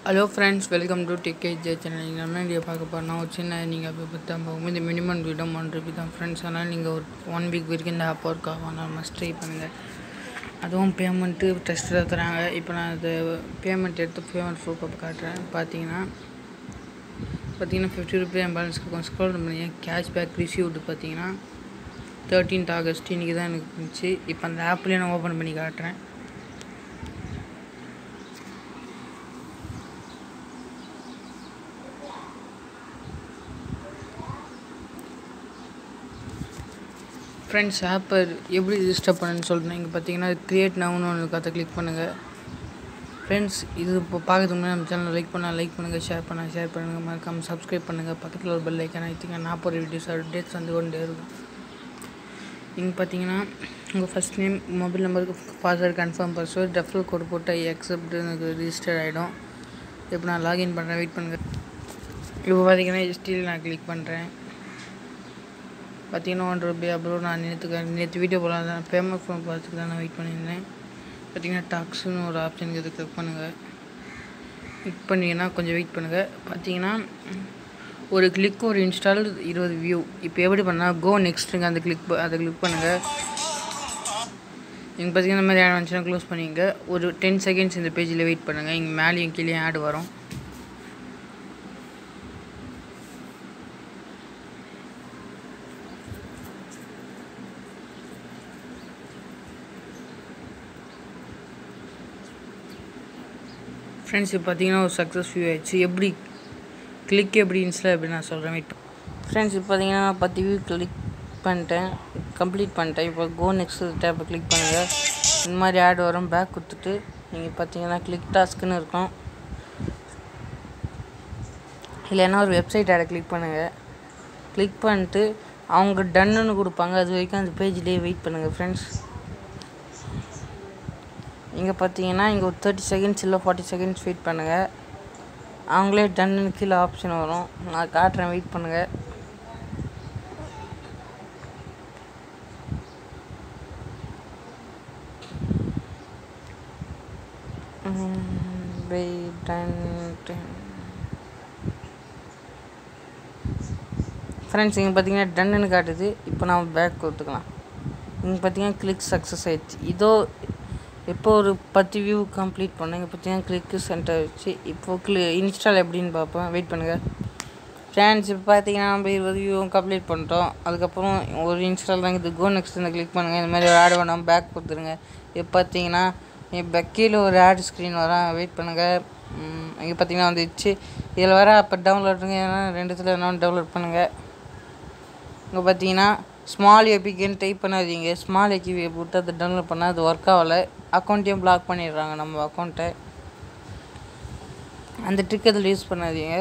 hello friends welcome to DK J channel நீங்கள் என்ன video பார்க்க போகிறோம்னா ஒரு சின்ன நீங்கள் அப்போ பற்றி தான் போகும் இது மினிமம் வீடியோ ஒன் ருபி தான் ஃப்ரெண்ட்ஸ் ஆனால் நீங்கள் ஒரு ஒன் வீக் வரைக்கும் இந்த ஆப் ஒர்க் ஆகும் நான் மஸ்ட் ட்ரை பண்ணுங்கள் அதுவும் பேமெண்ட்டு டெஸ்ட்டில் தராங்க இப்போ நான் அது பேமெண்ட் எடுத்து பேமெண்ட் ப்ரூஃப் அப்போ காட்டுறேன் பார்த்தீங்கன்னா பார்த்தீங்கன்னா ஃபிஃப்டி ருபி என் பேலன்ஸ் இருக்கும் ஸ்க்ரோல் பண்ணி கேஷ்பேக் ரிசீவ்டு பார்த்தீங்கன்னா தேர்ட்டீன்த் ஆகஸ்ட் இன்றைக்கி தான் எனக்கு இருந்துச்சு இப்போ அந்த ஆப்லேயே நான் ஓப்பன் பண்ணி காட்டுறேன் ஃப்ரெண்ட்ஸ் ஆப்பை எப்படி ரிஜிஸ்டர் பண்ணுன்னு சொல்கிறேன் இங்கே பார்த்தீங்கன்னா க்ரியேட் நவுன்னு ஒன்று கதை கிளிக் பண்ணுங்கள் ஃப்ரெண்ட்ஸ் இது இப்போ பார்க்கறதுக்கு முன்னாடி நம்ம சேனல் லைக் பண்ணால் லைக் பண்ணுங்கள் ஷேர் பண்ணால் ஷேர் பண்ணுங்கள் மறக்காமல் சப்ஸ்கிரைப் பண்ணுங்கள் பக்கத்தில் ஒரு பெல் ஐக்கான ஐத்திங்க நான் போகிற வீடியோஸ் அப்டேட்ஸ் வந்து கொண்டே இருக்கும் இங்கே பார்த்தீங்கன்னா உங்கள் ஃபஸ்ட் நேம் மொபைல் நம்பருக்கு password confirm password referral code போட்டு அக்செப்ட் எனக்கு ரிஜிஸ்டர் ஆகிடும் இப்போ நான் லாகின் பண்ணுறேன் வெயிட் பண்ணுங்கள் இப்போ பார்த்தீங்கன்னா ஹிஸ்ட்ரியில் நான் கிளிக் பண்ணுறேன் பார்த்தீங்கன்னா ஒன் ரூபி அப்புறம் நான் நேற்று நேற்று வீடியோ போகலாம் தான் பேமெண்ட் ஃபோன் பார்த்துட்டு தான் நான் வெயிட் பண்ணியிருந்தேன் பார்த்தீங்கன்னா டாக்ஸ்னு ஒரு ஆப்ஷனுக்கு இது கிளிக் பண்ணுங்கள் கிளிக் பண்ணிங்கன்னா கொஞ்சம் வெயிட் பண்ணுங்கள் பார்த்தீங்கன்னா ஒரு கிளிக் ஒரு இன்ஸ்டால் இருபது வியூ இப்போ எப்படி பண்ணால் கோ நெக்ஸ்ட்டுங்க அந்த கிளிக் அதை கிளிக் பண்ணுங்கள் இங்கே பார்த்தீங்கன்னா இந்த மாதிரி ஆட் வந்துச்சுன்னா க்ளோஸ் பண்ணிங்க ஒரு டென் செகண்ட்ஸ் இந்த பேஜில் வெயிட் பண்ணுங்கள் இங்கே மேலேயும் கீழே ஆட் வரும் ஃப்ரெண்ட்ஸ் இப்போ பார்த்தீங்கன்னா ஒரு சக்ஸஸ் வியூ ஆயிடுச்சு எப்படி கிளிக் எப்படி இன்ஸ்டா எப்படி நான் சொல்கிறேன் வெயிட் ஃப்ரெண்ட்ஸ் இப்போ பார்த்தீங்கன்னா பத்து வியூ கிளிக் பண்ணிட்டேன் கம்ப்ளீட் பண்ணிட்டேன் இப்போ கோ நெக்ஸ்ட் டேப்பை கிளிக் பண்ணுங்கள் இந்த மாதிரி ஆட் வரும் பேக் கொடுத்துட்டு நீங்கள் பார்த்தீங்கன்னா கிளிக் டாஸ்க்குன்னு இருக்கும் இல்லைன்னா ஒரு வெப்சைட் ஆடை கிளிக் பண்ணுங்கள் கிளிக் பண்ணிட்டு அவங்க டன்னுன்னு கொடுப்பாங்க அது வரைக்கும் அந்த பேஜ்லேயே வெயிட் பண்ணுங்கள் ஃப்ரெண்ட்ஸ் இங்கே பார்த்தீங்கன்னா இங்கே ஒரு தேர்ட்டி செகண்ட்ஸ் இல்லை ஃபார்ட்டி செகண்ட்ஸ் வெயிட் பண்ணுங்கள் அவங்களே டன்னு கீழே ஆப்ஷன் வரும் நான் காட்டுறேன் வெயிட் பண்ணுங்கள் ஃப்ரெண்ட்ஸ் இங்கே பார்த்தீங்கன்னா டன்னுன்னு காட்டுது இப்போ நம்ம பேக் கொடுத்துக்கலாம் இங்கே பார்த்தீங்கன்னா கிளிக் சக்ஸஸ் ஆயிடுச்சு இதோ இப்போ ஒரு பத்து வியூ கம்ப்ளீட் பண்ணேன் இங்கே பார்த்தீங்கன்னா கிளிக்கு சென்டர் வச்சு இப்போது கிளி இன்ஸ்டால் எப்படின்னு பார்ப்போம் வெயிட் பண்ணுங்கள் ஃப்ரெண்ட்ஸ் இப்போ பார்த்தீங்கன்னா நம்ம இருபது வியூ கம்ப்ளீட் பண்ணிட்டோம் அதுக்கப்புறம் ஒரு இன்ஸ்டால் தான் இது கோ நெக்ஸ்ட் இந்த கிளிக் பண்ணுங்கள் இந்த மாதிரி ஒரு ஆட் வேணாம் பேக் கொடுத்துருங்க இப்போ பார்த்தீங்கன்னா இப்போ கீழே ஒரு ஆட் ஸ்க்ரீன் வரும் வெயிட் பண்ணுங்கள் இங்கே பார்த்தீங்கன்னா வந்துச்சு இதில் வர அப்போ டவுன்லோடுங்க ஏன்னா ரெண்டுத்தில் என்ன டவுன்லோட் பண்ணுங்கள் இங்கே பார்த்தீங்கன்னா ஸ்மால் ஏபிகேன்னு டைப் பண்ணாதீங்க ஸ்மால் ஏபி போட்டு அதை டவுன்லோட் பண்ணால் அது ஒர்க் ஆகலை அக்கௌண்ட்டையும் பிளாக் பண்ணிடுறாங்க நம்ம அக்கௌண்ட்டை அந்த ட்ரிக் அதில் யூஸ் பண்ணாதீங்க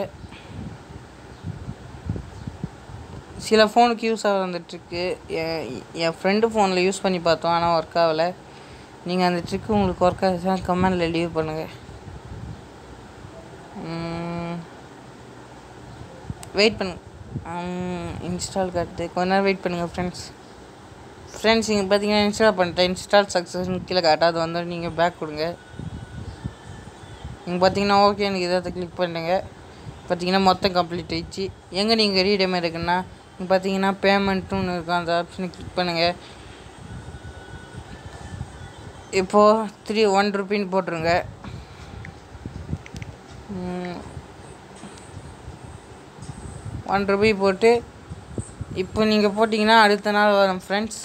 சில ஃபோனுக்கு யூஸ் ஆகிற அந்த ட்ரிக்கு என் ஃப்ரெண்டு ஃபோனில் யூஸ் பண்ணி பார்த்தோம் ஆனால் ஒர்க் ஆகலை நீங்கள் அந்த ட்ரிக்கு உங்களுக்கு ஒர்க் ஆகுதுன்னா கமெண்டில் லீவ் பண்ணுங்கள் வெயிட் பண்ணுங்க இன்ஸ்டால் காட்டுது கொஞ்ச நேரம் வெயிட் பண்ணுங்கள் ஃப்ரெண்ட்ஸ் ஃப்ரெண்ட்ஸ் இங்கே பார்த்தீங்கன்னா இன்ஸ்டால் பண்ணிட்டேன் இன்ஸ்டால் சக்ஸஸ்னு கீழே காட்டாது வந்தால் நீங்கள் பேக் கொடுங்க நீங்கள் பார்த்தீங்கன்னா ஓகே எனக்கு இதை கிளிக் பண்ணுங்க பார்த்தீங்கன்னா மொத்தம் கம்ப்ளீட் ஆயிடுச்சு எங்கே நீங்கள் ரீடமே இருக்குன்னா இங்கே பார்த்தீங்கன்னா பேமெண்ட்டுன்னு இருக்கும் அந்த ஆப்ஷனை கிளிக் பண்ணுங்கள் இப்போது த்ரீ ஒன் ருப்பின்னு போட்டுருங்க ஒன் ருபி போட்டு இப்போ நீங்கள் போட்டிங்கன்னா அடுத்த நாள் வரும் ஃப்ரெண்ட்ஸ்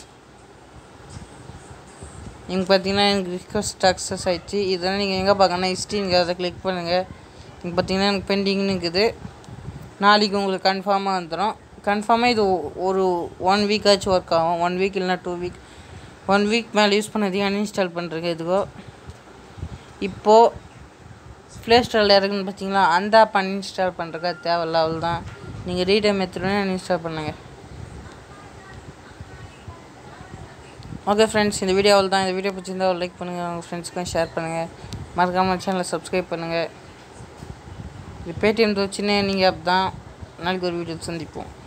நீங்கள் பார்த்தீங்கன்னா எனக்கு ரிக்வஸ்ட் சக்ஸஸ் ஆயிடுச்சு இதெல்லாம் நீங்கள் எங்கே பார்க்கணும் ஹிஸ்ட்ரிங்க அதை கிளிக் பண்ணுங்கள் இங்கே பார்த்தீங்கன்னா எனக்கு பெண்டிங்னு இருக்குது நாளைக்கு உங்களுக்கு கன்ஃபார்மாக வந்துடும் கன்ஃபார்மாக இது ஒரு ஒன் வீக் ஆச்சு ஒர்க் ஆகும் ஒன் வீக் இல்லைனா டூ வீக் ஒன் வீக் மேலே யூஸ் பண்ணதையும் அன்இன்ஸ்டால் பண்ணுறேங்க இதுவோ இப்போது ப்ளே ஸ்டோரில் இருக்குன்னு பார்த்தீங்களா அந்த ஆப் அன்இன்ஸ்டால் பண்ணுறக்கா தேவையில்ல அவ்வளோ தான் நீங்கள் ரீடைம் எடுத்துகிட்டு அன்இன்ஸ்டால் பண்ணுங்கள் ஓகே ஃப்ரெண்ட்ஸ் இந்த வீடியோ அவ்வளோ தான் இந்த வீடியோ பிடிச்சிருந்தா ஒரு லைக் பண்ணுங்கள் உங்கள் ஃப்ரெண்ட்ஸ்க்கும் ஷேர் பண்ணுங்கள் மறக்காமல் சேனலை சப்ஸ்கிரைப் பண்ணுங்கள் இது பேடிஎம் சின்ன நீங்கள் ஆப் தான் நாளைக்கு ஒரு வீடியோ சந்திப்போம்